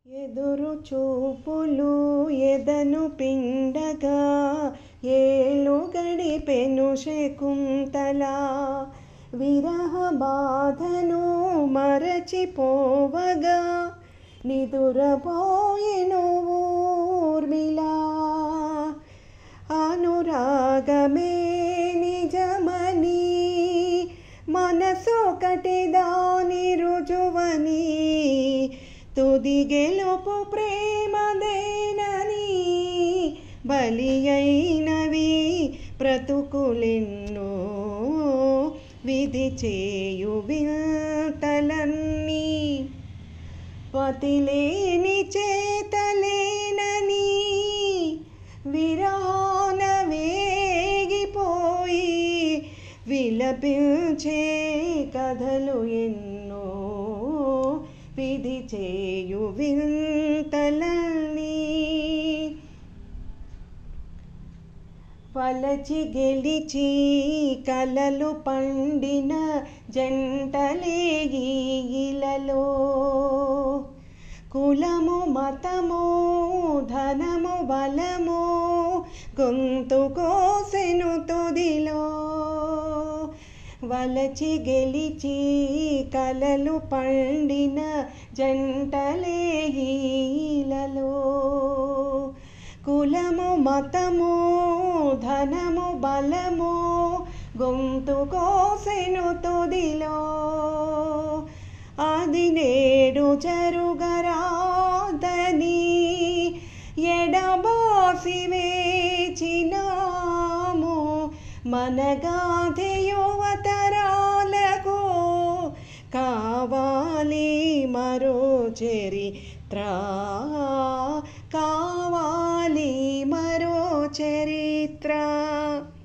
ఎదురు చూపులు ఎదను పిండగా ఏలు గడిపెను శకుంతల విరహ బాధను మరచిపోవగా నిదురపోయెను ఊర్మిళ అనురాగమే నిజమని మనసొకటి దాని రుజువని తుది గెలుపు ప్రేమదేనని బలి అయినవి బ్రతుకులెన్నో విధి చేయు వింతలన్నీ పతిలేని చేతలేనని విరహాన వేగిపోయి విలపించే కథలు ఎన్నో విధి చేయు వింతలన్నీ వలచి గెలిచి కలలు పండిన జంటలే ఈ ఇలలో కులము మతము ధనము బలము గొంతు కోసెను తుదిలో వలచి గెలిచి కలలు పండిన జంటలే ఈలలో కులము మతము ధనము బలము గొంతు కోసెను తుదిలో అది నేడు జరుగరాదని ఎడబాసి వేచినాము మనగాధి యువతరాలకు కావాలి మరో చరిత్ర కావాలి మరో చరిత్ర